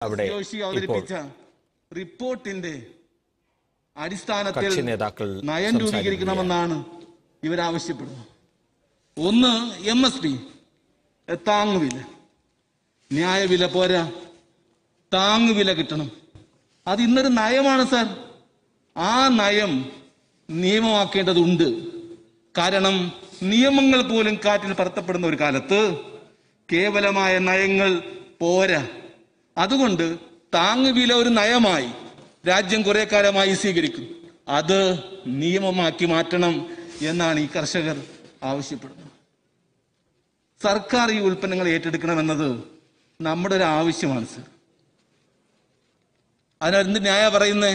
അവിടെ ജോഷി ഇപ്പോൾ അവതരിപ്പിച്ച റിപ്പോർട്ടിന്റെ അടിസ്ഥാനത്തിൽ കക്ഷി നേതാക്കൾ നയം സംസാരിക്കുകയാണ്. രൂപീകരിക്കണമെന്നാണ് ഇവരാവശ്യപ്പെടുന്നത് ഒന്ന് എം എസ് പി താങ്ങുവില ന്യായവില പോരാ താങ്ങുവില കിട്ടണം അത് ഇന്നൊരു നയമാണ് സാർ ആ നയം നിയമമാക്കേണ്ടതുണ്ട് കാരണം നിയമങ്ങൾ പോലും കാറ്റിൽ പറത്തപ്പെടുന്ന ഒരു കാലത്ത് കേവലമായ നയങ്ങൾ പോരാ അതുകൊണ്ട് താങ്ങുവില ഒരു നയമായി രാജ്യം കുറെ കാലമായി സ്വീകരിക്കും അത് നിയമമാക്കി മാറ്റണം എന്നാണ് ഈ കർഷകർ ആവശ്യപ്പെടുന്നത് സർക്കാർ ഈ ഉൽപ്പന്നങ്ങൾ ഏറ്റെടുക്കണമെന്നത് നമ്മുടെ ഒരു ആവശ്യമാണ് സർ അതിനെന്ത് ന്യായ പറയുന്നേ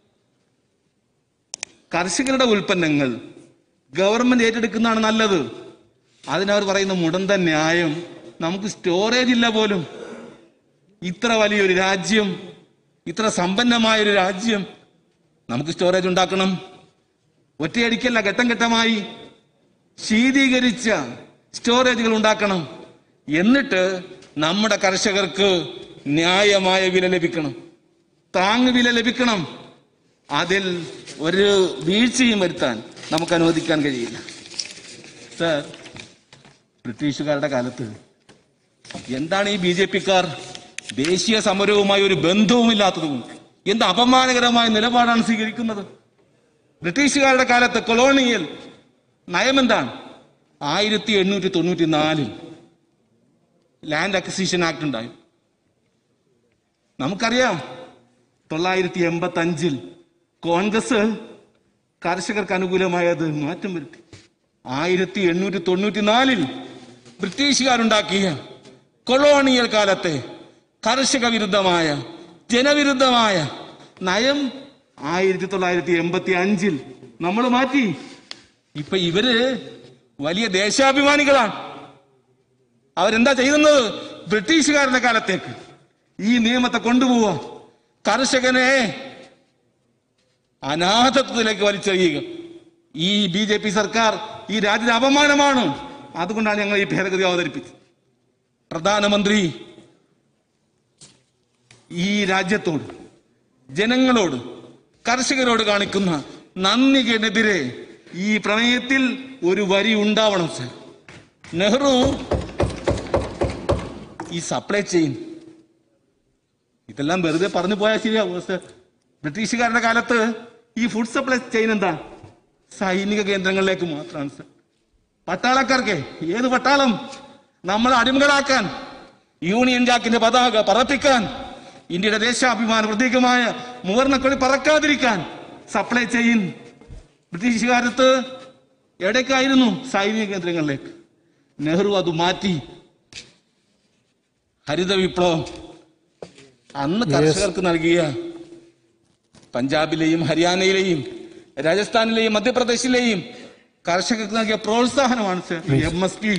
കർഷകരുടെ ഉൽപ്പന്നങ്ങൾ ഗവൺമെന്റ് ഏറ്റെടുക്കുന്നതാണ് നല്ലത് അതിനവർ പറയുന്ന മുടന്ത ന്യായം നമുക്ക് സ്റ്റോറേജ് ഇല്ല പോലും ഇത്ര വലിയൊരു രാജ്യം ഇത്ര സമ്പന്നമായ ഒരു രാജ്യം നമുക്ക് സ്റ്റോറേജ് ഉണ്ടാക്കണം ഒറ്റയടിക്കല്ല ഘട്ടം ഘട്ടമായി ശീതീകരിച്ച സ്റ്റോറേജുകൾ ഉണ്ടാക്കണം എന്നിട്ട് നമ്മുടെ കർഷകർക്ക് ന്യായമായ വില ലഭിക്കണം താങ്ങുവില ലഭിക്കണം അതിൽ ഒരു വീഴ്ചയും വരുത്താൻ നമുക്ക് അനുവദിക്കാൻ കഴിയില്ല സർ ബ്രിട്ടീഷുകാരുടെ കാലത്ത് എന്താണ് ഈ ബി ജെ പിക്കാർ ദേശീയ സമരവുമായി ഒരു ബന്ധവുമില്ലാത്തതും എന്ത് അപമാനകരമായ നിലപാടാണ് സ്വീകരിക്കുന്നത് ബ്രിട്ടീഷുകാരുടെ കാലത്ത് കൊളോണിയൽ നയം എന്താണ് ആയിരത്തി എണ്ണൂറ്റി തൊണ്ണൂറ്റി നാലിൽ ലാൻഡ് അക്വിസിഷൻ ആക്ട് ഉണ്ടായി നമുക്കറിയാം തൊള്ളായിരത്തി എൺപത്തി അഞ്ചിൽ കോൺഗ്രസ് കർഷകർക്ക് അനുകൂലമായത് മാറ്റം വരുത്തി ആയിരത്തി എണ്ണൂറ്റി തൊണ്ണൂറ്റി നാലിൽ ബ്രിട്ടീഷുകാരുണ്ടാക്കിയ കൊളോണിയൽ കാലത്തെ കർഷക വിരുദ്ധമായ ജനവിരുദ്ധമായ നയം ആയിരത്തി തൊള്ളായിരത്തി എൺപത്തി അഞ്ചിൽ നമ്മൾ മാറ്റി ഇപ്പൊ ഇവര് വലിയ ദേശാഭിമാനികളാണ് അവരെന്താ ചെയ്യുന്നത് ബ്രിട്ടീഷുകാരുടെ കാലത്തേക്ക് ഈ നിയമത്തെ കൊണ്ടുപോവുക കർഷകനെ അനാഥത്വത്തിലേക്ക് വലിച്ചെറിയുക ഈ ബി ജെ പി സർക്കാർ ഈ രാജ്യത്തെ അപമാനമാണ് അതുകൊണ്ടാണ് ഞങ്ങൾ ഈ ഭേദഗതി അവതരിപ്പിച്ചത് പ്രധാനമന്ത്രി ഈ രാജ്യത്തോട് ജനങ്ങളോട് കർഷകരോട് കാണിക്കുന്ന നന്ദിക്കെതിരെ ഈ പ്രമേയത്തിൽ ഒരു വരി ഉണ്ടാവണം സർ നെഹ്റു ഈ സപ്ലൈ ചെയിൻ ഇതെല്ലാം വെറുതെ പറഞ്ഞു പോയാൽ ശരിയാവും സർ ബ്രിട്ടീഷുകാരുടെ കാലത്ത് ഈ ഫുഡ് സപ്ലൈ ചെയിൻ എന്താ സൈനിക കേന്ദ്രങ്ങളിലേക്ക് മാത്രമാണ് സർ പട്ടാളക്കാർക്ക് ഏത് പട്ടാളം നമ്മളെ അടിമകളാക്കാൻ യൂണിയൻ ജാക്കിന്റെ പതാക പറപ്പിക്കാൻ ഇന്ത്യയുടെ ദേശാഭിമാന പ്രതീകമായ മുവർണക്കൊടി പറക്കാതിരിക്കാൻ സപ്ലൈ ചെയിൻ ബ്രിട്ടീഷുകാരത്ത് എവിടേക്കായിരുന്നു സൈനിക കേന്ദ്രങ്ങളിലേക്ക് നെഹ്റു അത് മാറ്റി ഹരിത വിപ്ലവം അന്ന് കർഷകർക്ക് നൽകിയ പഞ്ചാബിലെയും ഹരിയാനയിലെയും രാജസ്ഥാനിലെയും മധ്യപ്രദേശിലെയും കർഷകർക്ക് നൽകിയ പ്രോത്സാഹനമാണ് സർ എം എസ് പി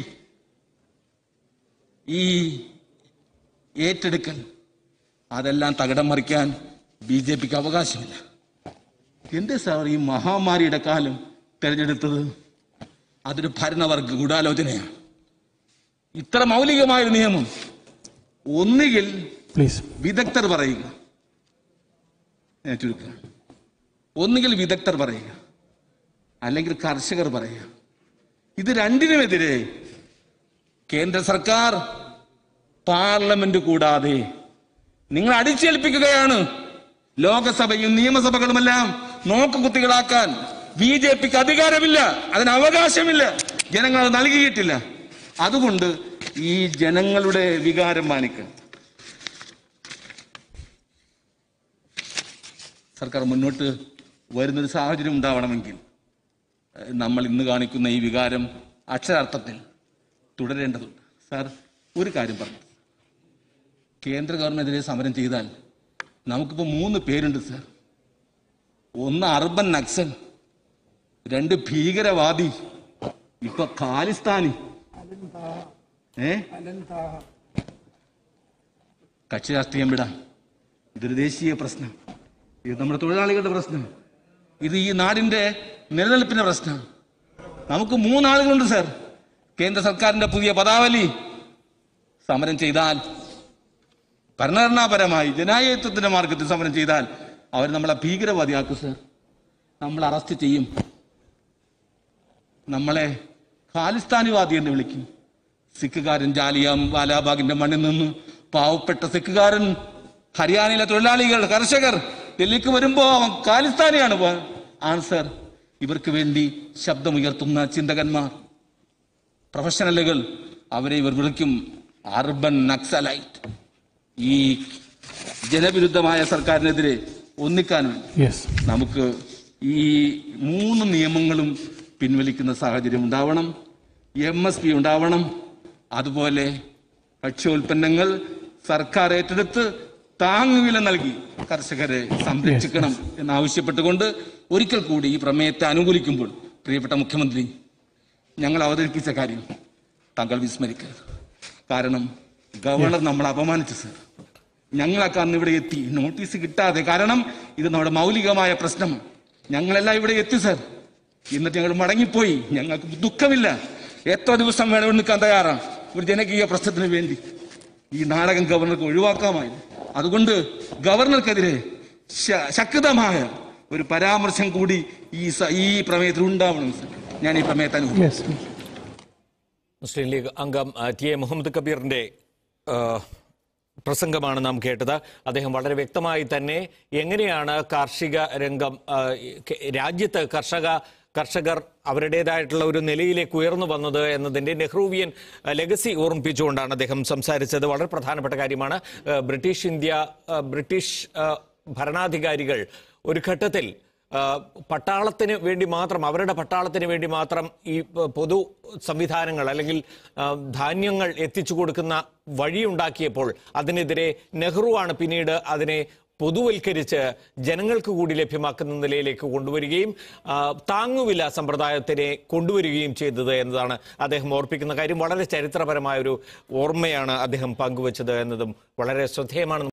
ഈ ഏറ്റെടുക്കൽ അതെല്ലാം തകിടം മറിക്കാൻ ബി ജെ പിക്ക് അവകാശമില്ല എന്തേ സാർ ഈ മഹാമാരിയുടെ കാലം തിരഞ്ഞെടുത്തത് അതൊരു ഭരണവർഗ ഗൂഢാലോചനയാണ് ഇത്ര മൗലികമായൊരു നിയമം ഒന്നുകിൽ പ്ലീസ് വിദഗ്ധർ പറയുക ഞാൻ ചുരുക്കാം ഒന്നുകിൽ വിദഗ്ധർ പറയുക അല്ലെങ്കിൽ കർഷകർ പറയുക ഇത് രണ്ടിനുമെതിരെ കേന്ദ്ര സർക്കാർ പാർലമെന്റ് കൂടാതെ നിങ്ങൾ അടിച്ചേൽപ്പിക്കുകയാണ് ലോകസഭയും നിയമസഭകളുമെല്ലാം നോക്കുകുത്തികളാക്കാൻ ബി ജെ പിക്ക് അധികാരമില്ല അതിന് അവകാശമില്ല ജനങ്ങൾ അത് നൽകിയിട്ടില്ല അതുകൊണ്ട് ഈ ജനങ്ങളുടെ വികാരം മാനിക്കണം സർക്കാർ മുന്നോട്ട് വരുന്നൊരു സാഹചര്യം ഉണ്ടാവണമെങ്കിൽ ഏഹ്, നമ്മൾ ഇന്ന് കാണിക്കുന്ന ഈ വികാരം അക്ഷരാർത്ഥത്തിൽ തുടരേണ്ടതുണ്ട് സാർ ഒരു കാര്യം പറഞ്ഞു കേന്ദ്ര ഗവൺമെന്റിനെതിരെ സമരം ചെയ്താൽ നമുക്കിപ്പോൾ മൂന്ന് പേരുണ്ട് സാർ ഒന്ന് അർബൻ നക്സൽ രണ്ട് ഭീകരവാദി ഇപ്പൊ ഖാലിസ്ഥാനി ഏ കക്ഷി രാഷ്ട്രീയം വിടാം ഇതൊരു ദേശീയ പ്രശ്നം ഇത് നമ്മുടെ തൊഴിലാളികളുടെ പ്രശ്നം ഇത് ഈ നാടിന്റെ നിലനിൽപ്പിന്റെ പ്രശ്നം നമുക്ക് മൂന്നാളുകളുണ്ട് സാർ കേന്ദ്ര സർക്കാരിന്റെ പുതിയ പദാവലി സമരം ചെയ്താൽ ഭരണഘടനാപരമായി ജനാധിപത്യത്തിന്റെ മാർഗത്തിൽ സമരം ചെയ്താൽ അവർ നമ്മളെ ഭീകരവാദിയാക്കും സർ നമ്മൾ അറസ്റ്റ് ചെയ്യും നമ്മളെ ഖാലിസ്ഥാനിവാദി എന്ന് വിളിക്കും സിഖുകാരൻ ജാലിയാം വാലാബാഗിന്റെ മണ്ണിൽ നിന്ന് പാവപ്പെട്ട സിഖുകാരൻ ഹരിയാനയിലെ തൊഴിലാളികൾ കർഷകർ ഡൽഹിക്ക് വരുമ്പോ അവൻ ഖാലിസ്ഥാനിയാണ് പോ- ആണ് സർ ഇവർക്ക് വേണ്ടി ശബ്ദമുയർത്തുന്ന ചിന്തകന്മാർ പ്രൊഫഷണലുകൾ അവരെ ഇവർ വിളിക്കും അർബൻ നക്സലൈറ്റ് ഈ ജനവിരുദ്ധമായ സർക്കാരിനെതിരെ ഒന്നിക്കാൻ വേണ്ടി യെസ് നമുക്ക് ഈ മൂന്ന് നിയമങ്ങളും പിൻവലിക്കുന്ന സാഹചര്യം ഉണ്ടാവണം എം എസ് പി ഉണ്ടാവണം അതുപോലെ ഭക്ഷ്യോൽപ്പന്നങ്ങൾ സർക്കാർ ഏറ്റെടുത്ത് താങ്ങുവില നൽകി കർഷകരെ സംരക്ഷിക്കണം എന്നാവശ്യപ്പെട്ടുകൊണ്ട് ഒരിക്കൽ കൂടി ഈ പ്രമേയത്തെ അനുകൂലിക്കുമ്പോൾ പ്രിയപ്പെട്ട മുഖ്യമന്ത്രി ഞങ്ങൾ അവതരിപ്പിച്ച കാര്യം താങ്കൾ വിസ്മരിക്കരുത് കാരണം ഗവർണർ നമ്മളെ അപമാനിച്ചു സർ ഞങ്ങളൊക്കെ അന്ന് ഇവിടെ എത്തി നോട്ടീസ് കിട്ടാതെ കാരണം ഇത് നമ്മുടെ മൗലികമായ പ്രശ്നമാണ് ഞങ്ങളെല്ലാം ഇവിടെ എത്തി സർ എന്നിട്ട് ഞങ്ങൾ മടങ്ങിപ്പോയി ഞങ്ങൾക്ക് ദുഃഖമില്ല എത്ര ദിവസം വേണമെന്ന് നിൽക്കാൻ തയ്യാറാണ് ഒരു ജനകീയ പ്രശ്നത്തിന് വേണ്ടി ഈ നാടകം ഗവർണർക്ക് ഒഴിവാക്കാമായിരുന്നു അതുകൊണ്ട് ഗവർണർക്കെതിരെ ശ- ശക്തമായ ഒരു പരാമർശം കൂടി ഈ സ- ഈ പ്രമേയത്തിൽ ഉണ്ടാവണം സർ ഞാൻ ഈ പ്രമേയത്തെ അനുകൂലിക്കുന്നു. യെസ് മുസ്ലിം ലീഗ് അംഗം ആ, ടി എ മുഹമ്മദ് കബീറിന്റെ ആ, പ്രസംഗമാണ് നാം കേട്ടത് അദ്ദേഹം വളരെ വ്യക്തമായി തന്നെ എങ്ങനെയാണ് കാർഷിക രംഗം ആ, കെ- രാജ്യത്ത് കർഷക കർഷകർ അവരുടേതായിട്ടുള്ള ഒരു നിലയിലേക്ക് ഉയർന്നു വന്നത് എന്നതിന്റെ നെഹ്റുവിയൻ ആ, ലെഗസി ഓർമ്മിപ്പിച്ചുകൊണ്ടാണ് അദ്ദേഹം സംസാരിച്ചത് വളരെ പ്രധാനപ്പെട്ട കാര്യമാണ് ആ, ബ്രിട്ടീഷ് ഇന്ത്യ ആ, ബ്രിട്ടീഷ് ആ, ഭരണാധികാരികൾ ഒരു ഘട്ടത്തിൽ ആ, പട്ടാളത്തിന് വേണ്ടി മാത്രം അവരുടെ പട്ടാളത്തിന് വേണ്ടി മാത്രം ഈ പ- പൊതു സംവിധാനങ്ങൾ അല്ലെങ്കിൽ ആ, ധാന്യങ്ങൾ എത്തിച്ചു കൊടുക്കുന്ന വഴിയുണ്ടാക്കിയപ്പോൾ അതിനെതിരെ നെഹ്റുവാണ് പിന്നീട് അതിനെ പൊതുവൽക്കരിച്ച് ജനങ്ങൾക്ക് കൂടി ലഭ്യമാക്കുന്ന നിലയിലേക്ക് കൊണ്ടുവരികയും ആ, താങ്ങുവില സമ്പ്രദായത്തിനെ കൊണ്ടുവരികയും ചെയ്തത് എന്നതാണ് അദ്ദേഹം ഓർപ്പിക്കുന്ന കാര്യം വളരെ ചരിത്രപരമായ ഒരു ഓർമ്മയാണ് അദ്ദേഹം പങ്കുവച്ചത് എന്നതും വളരെ ശ്രദ്ധേയമാണ്